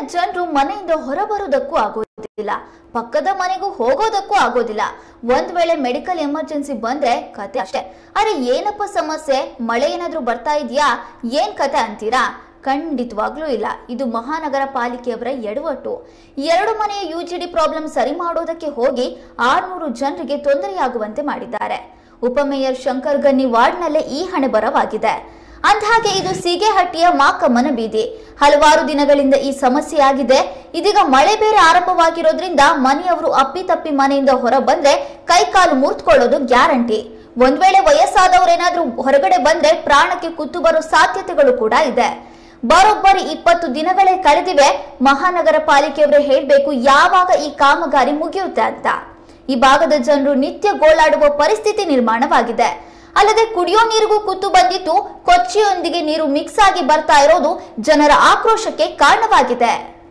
ಜನರು ಮನೆಯಿಂದ ಹೊರಬರೋದಕ್ಕೂ ಆಗೋದಿಲ್ಲ ಪಕ್ಕದ ಮನೆಗೂ ಹೋಗೋದಕ್ಕೂ ಆಗೋದಿಲ್ಲ ಒಂದ್ ವೇಳೆ ಮೆಡಿಕಲ್ ಎಮರ್ಜೆನ್ಸಿ ಬಂದ್ರೆ ಕತೆ ಅಷ್ಟೇ ಅರೆ ಏನಪ್ಪ ಸಮಸ್ಯೆ ಮಳೆ ಏನಾದ್ರೂ ಬರ್ತಾ ಇದೆಯಾ ಏನ್ ಕತೆ ಅಂತೀರಾ ಖಂಡಿತವಾಗ್ಲೂ ಇಲ್ಲ ಇದು ಮಹಾನಗರ ಪಾಲಿಕೆಯವರ ಎಡವಟ್ಟು ಎರಡು ಮನೆಯ ಯು ಜಿ ಡಿ ಪ್ರಾಬ್ಲಮ್ ಸರಿ ಮಾಡೋದಕ್ಕೆ ಹೋಗಿ ಆರ್ನೂರು ಜನರಿಗೆ ತೊಂದರೆಯಾಗುವಂತೆ ಮಾಡಿದ್ದಾರೆ ಉಪಮೇಯರ್ ಶಂಕರ್ ಗನ್ನಿ ವಾರ್ಡ್ನಲ್ಲೇ ಈ ಹಣೆ ಬರವಾಗಿದೆ ಅಂದಹಾಗೆ ಇದು ಸೀಗೆಹಟ್ಟಿಯ ಮಾಕಮ್ಮನ ಬೀದಿ ಹಲವಾರು ದಿನಗಳಿಂದ ಈ ಸಮಸ್ಯೆ ಆಗಿದೆ ಇದೀಗ ಮಳೆ ಬೇರೆ ಆರಂಭವಾಗಿರೋದ್ರಿಂದ ಮನೆಯವರು ಅಪ್ಪಿತಪ್ಪಿ ಮನೆಯಿಂದ ಹೊರ ಬಂದ್ರೆ ಕೈಕಾಲು ಮುರಿದುಕೊಳ್ಳೋದು ಗ್ಯಾರಂಟಿ ಒಂದ್ ವೇಳೆ ವಯಸ್ಸಾದವರೇನಾದ್ರೂ ಹೊರಗಡೆ ಬಂದ್ರೆ ಪ್ರಾಣಕ್ಕೆ ಕುತ್ತು ಬರೋ ಸಾಧ್ಯತೆಗಳು ಕೂಡ ಇದೆ ಬರೋಬ್ಬರಿ ಇಪ್ಪತ್ತು ದಿನಗಳೇ ಕಳೆದಿವೆ ಮಹಾನಗರ ಪಾಲಿಕೆಯವರೇ ಹೇಳ್ಬೇಕು ಯಾವಾಗ ಈ ಕಾಮಗಾರಿ ಮುಗಿಯುತ್ತೆ ಅಂತ ಈ ಭಾಗದ ಜನರು ನಿತ್ಯ ಗೋಳಾಡುವ ಪರಿಸ್ಥಿತಿ ನಿರ್ಮಾಣವಾಗಿದೆ ಅಲ್ಲದೆ ಕುಡಿಯೋ ನೀರಿಗೂ ಕುತ್ತು ಬಂದಿದ್ದು ಕೊಚ್ಚಿಯೊಂದಿಗೆ ನೀರು ಮಿಕ್ಸ್ ಆಗಿ ಬರ್ತಾ ಇರೋದು ಜನರ ಆಕ್ರೋಶಕ್ಕೆ ಕಾರಣವಾಗಿದೆ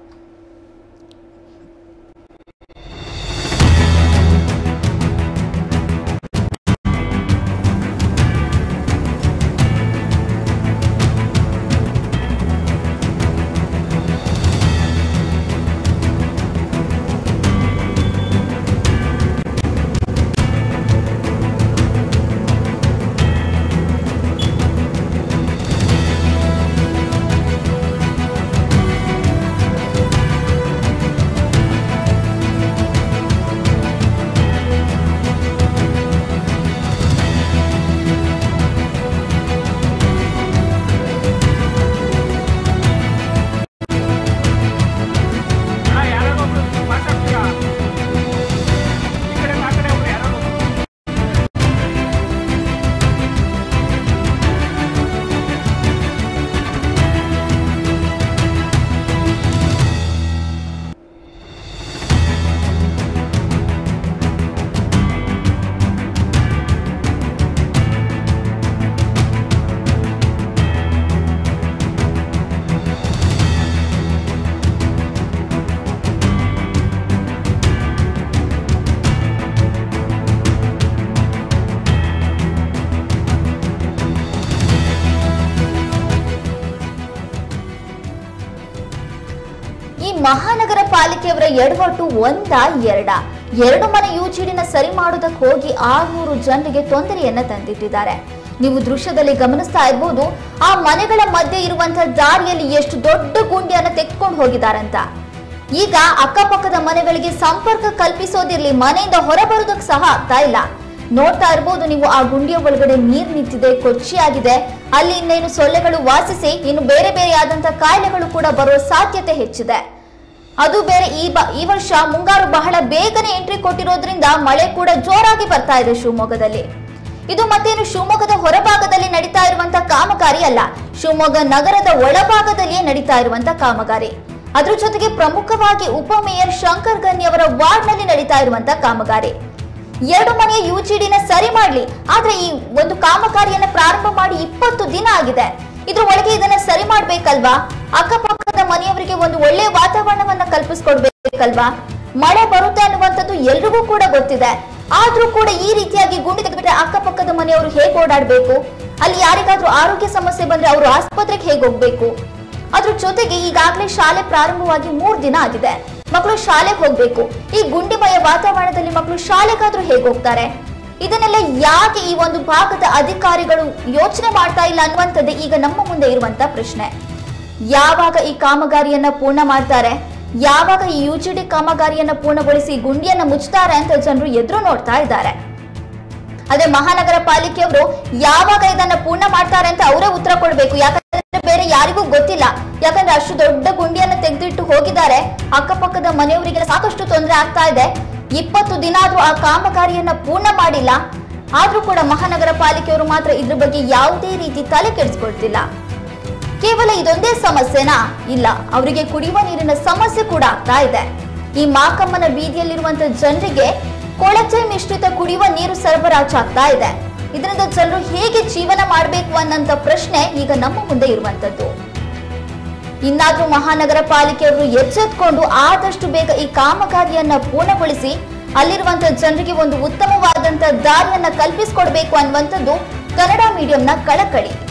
ಅಣ್ಣ, ಯಾರಾದ್ರೂ ಒಬ್ರು ಮಾತಾಡ್ತೀರಾ? ಈ ಕಡೆ ಆ ಕಡೆ ಒಬ್ರು ಯಾರಾದ್ರೂ ಒಬ್ರು. ಈ ಮಹಾನಗರ ಪಾಲಿಕೆಯವರ ಎಡವಟ್ಟು ಒಂದ ಎರಡ ಎರಡು ಮನೆ ಯುಜಿಡಿನ ಸರಿ ಮಾಡೋದಕ್ಕೆ ಹೋಗಿ ಆರ್ನೂರು ಜನರಿಗೆ ತೊಂದರೆಯನ್ನ ತಂದಿಟ್ಟಿದ್ದಾರೆ ನೀವು ದೃಶ್ಯದಲ್ಲಿ ಗಮನಿಸ್ತಾ ಇರ್ಬೋದು ಆ ಮನೆಗಳ ಮಧ್ಯೆ ಇರುವಂತಹ ದಾರಿಯಲ್ಲಿ ಎಷ್ಟು ದೊಡ್ಡ ಗುಂಡಿಯನ್ನ ತೆಗೆದುಕೊಂಡು ಹೋಗಿದಾರಂತ ಈಗ ಅಕ್ಕಪಕ್ಕದ ಮನೆಗಳಿಗೆ ಸಂಪರ್ಕ ಕಲ್ಪಿಸೋದಿರ್ಲಿ ಮನೆಯಿಂದ ಹೊರಬರೋದಕ್ಕೆ ಸಹ ಆಗ್ತಾ ಇಲ್ಲ ನೋಡ್ತಾ ಇರ್ಬೋದು ನೀವು ಆ ಗುಂಡಿಯ ಒಳಗಡೆ ನೀರ್ ನಿಂತಿದೆ ಕೊಚ್ಚಿಯಾಗಿದೆ ಅಲ್ಲಿ ಇನ್ನೇನು ಸೊಳ್ಳೆಗಳು ವಾಸಿಸಿ ಇನ್ನು ಬೇರೆ ಬೇರೆ ಆದಂತ ಕಾಯಿಲೆಗಳು ಕೂಡ ಬರುವ ಸಾಧ್ಯತೆ ಹೆಚ್ಚಿದೆ ಅದು ಬೇರೆ ಈ ಬ ಈ ವರ್ಷ ಮುಂಗಾರು ಬಹಳ ಬೇಗನೆ ಎಂಟ್ರಿ ಕೊಟ್ಟಿರೋದ್ರಿಂದ ಮಳೆ ಕೂಡ ಜೋರಾಗಿ ಬರ್ತಾ ಇದೆ ಶಿವಮೊಗ್ಗದಲ್ಲಿ ಇದು ಮತ್ತೇನು ಶಿವಮೊಗ್ಗದ ಹೊರಭಾಗದಲ್ಲಿ ನಡೀತಾ ಇರುವಂತ ಕಾಮಗಾರಿ ಅಲ್ಲ ಶಿವಮೊಗ್ಗ ನಗರದ ಒಳಭಾಗದಲ್ಲಿಯೇ ನಡೀತಾ ಇರುವಂತ ಕಾಮಗಾರಿ ಅದ್ರ ಜೊತೆಗೆ ಪ್ರಮುಖವಾಗಿ ಉಪಮೇಯರ್ ಶಂಕರ್ ಗನ್ನಿ ಅವರ ವಾರ್ಡ್ನಲ್ಲಿ ನಡೀತಾ ಇರುವಂತ ಕಾಮಗಾರಿ ಎರಡು ಮನೆಯ ಯುಜಿಡಿನ ಸರಿ ಮಾಡ್ಲಿ ಆದ್ರೆ ಈ ಒಂದು ಕಾಮಗಾರಿಯನ್ನ ಪ್ರಾರಂಭ ಮಾಡಿ ಇಪ್ಪತ್ತು ದಿನ ಆಗಿದೆ ಇದ್ರ ಒಳಗೆ ಇದನ್ನ ಸರಿ ಮಾಡ್ಬೇಕಲ್ವಾ ಅಕ್ಕಪಕ್ಕದ ಮನೆಯವರಿಗೆ ಒಂದು ಒಳ್ಳೆಯ ವಾತಾವರಣವನ್ನ ಕಲ್ಪಿಸ್ಕೊಡ್ಬೇಕಲ್ವಾ ಮಳೆ ಬರುತ್ತೆ ಅನ್ನುವಂಥದ್ದು ಎಲ್ರಿಗೂ ಕೂಡ ಗೊತ್ತಿದೆ ಆದ್ರೂ ಕೂಡ ಈ ರೀತಿಯಾಗಿ ಗುಂಡಿ ತೆಗೆದ್ಬಿಟ್ರೆ ಅಕ್ಕಪಕ್ಕದ ಮನೆಯವರು ಹೇಗೆ ಓಡಾಡ್ಬೇಕು ಅಲ್ಲಿ ಯಾರಿಗಾದ್ರೂ ಆರೋಗ್ಯ ಸಮಸ್ಯೆ ಬಂದ್ರೆ ಅವರು ಆಸ್ಪತ್ರೆಗೆ ಹೇಗೆ ಹೋಗ್ಬೇಕು ಅದ್ರ ಜೊತೆಗೆ ಈಗಾಗಲೇ ಶಾಲೆ ಪ್ರಾರಂಭವಾಗಿ ಮೂರ್ ದಿನ ಆಗಿದೆ ಮಕ್ಕಳು ಶಾಲೆಗೆ ಹೋಗ್ಬೇಕು ಈ ಗುಂಡಿಮಯ ವಾತಾವರಣದಲ್ಲಿ ಮಕ್ಕಳು ಶಾಲೆಗಾದ್ರೂ ಹೇಗೆ ಹೋಗ್ತಾರೆ ಇದನ್ನೆಲ್ಲ ಯಾಕೆ ಈ ಒಂದು ಭಾಗದ ಅಧಿಕಾರಿಗಳು ಯೋಚನೆ ಮಾಡ್ತಾ ಇಲ್ಲ ಅನ್ನುವಂಥದ್ದೇ ಈಗ ನಮ್ಮ ಮುಂದೆ ಇರುವಂತ ಪ್ರಶ್ನೆ ಯಾವಾಗ ಈ ಕಾಮಗಾರಿಯನ್ನ ಪೂರ್ಣ ಮಾಡ್ತಾರೆ ಯಾವಾಗ ಈ ಯುಜಿಡಿ ಕಾಮಗಾರಿಯನ್ನ ಪೂರ್ಣಗೊಳಿಸಿ ಗುಂಡಿಯನ್ನ ಮುಚ್ತಾರೆ ಅಂತ ಜನರು ಎದುರು ನೋಡ್ತಾ ಇದ್ದಾರೆ ಅದೇ ಮಹಾನಗರ ಪಾಲಿಕೆಯವರು ಯಾವಾಗ ಇದನ್ನ ಪೂರ್ಣ ಮಾಡ್ತಾರೆ ಅಂತ ಅವರೇ ಉತ್ತರ ಕೊಡ್ಬೇಕು ಯಾಕಂದ್ರೆ ಬೇರೆ ಯಾರಿಗೂ ಗೊತ್ತಿಲ್ಲ ಯಾಕಂದ್ರೆ ಅಷ್ಟು ದೊಡ್ಡ ಗುಂಡಿಯನ್ನ ತೆಗೆದಿಟ್ಟು ಹೋಗಿದ್ದಾರೆ ಅಕ್ಕಪಕ್ಕದ ಮನೆಯವರಿಗೆ ಸಾಕಷ್ಟು ತೊಂದರೆ ಆಗ್ತಾ ಇದೆ ಇಪ್ಪತ್ತು ದಿನ ಆದ್ರೂ ಆ ಕಾಮಗಾರಿಯನ್ನ ಪೂರ್ಣ ಮಾಡಿಲ್ಲ ಆದ್ರೂ ಕೂಡ ಮಹಾನಗರ ಪಾಲಿಕೆಯವರು ಮಾತ್ರ ಇದ್ರ ಬಗ್ಗೆ ಯಾವುದೇ ರೀತಿ ತಲೆ ಕೆಡಿಸ್ಕೊಳ್ತಿಲ್ಲ ಕೇವಲ ಇದೊಂದೇ ಸಮಸ್ಯೆನಾ ಇಲ್ಲ ಅವರಿಗೆ ಕುಡಿಯುವ ನೀರಿನ ಸಮಸ್ಯೆ ಕೂಡ ಆಗ್ತಾ ಇದೆ ಈ ಮಾಕಮ್ಮನ ಬೀದಿಯಲ್ಲಿರುವಂತ ಜನರಿಗೆ ಕೊಳಚೆ ಮಿಶ್ರಿತ ಕುಡಿಯುವ ನೀರು ಸರಬರಾಜಾಗ್ತಾ ಇದೆ ಇದರಿಂದ ಜನರು ಹೇಗೆ ಜೀವನ ಮಾಡಬೇಕು ಅನ್ನಂತ ಪ್ರಶ್ನೆ ಈಗ ನಮ್ಮ ಮುಂದೆ ಇರುವಂತದ್ದು ಇನ್ನಾದ್ರೂ ಮಹಾನಗರ ಪಾಲಿಕೆಯವರು ಎಚ್ಚೆತ್ಕೊಂಡು ಆದಷ್ಟು ಬೇಗ ಈ ಕಾಮಗಾರಿಯನ್ನ ಪೂರ್ಣಗೊಳಿಸಿ ಅಲ್ಲಿರುವಂತ ಜನರಿಗೆ ಒಂದು ಉತ್ತಮವಾದಂತ ದಾರಿಯನ್ನ ಕಲ್ಪಿಸಿಕೊಡ್ಬೇಕು ಅನ್ನುವಂಥದ್ದು ಕನ್ನಡ ಮೀಡಿಯಂನ ಕಳಕಳಿ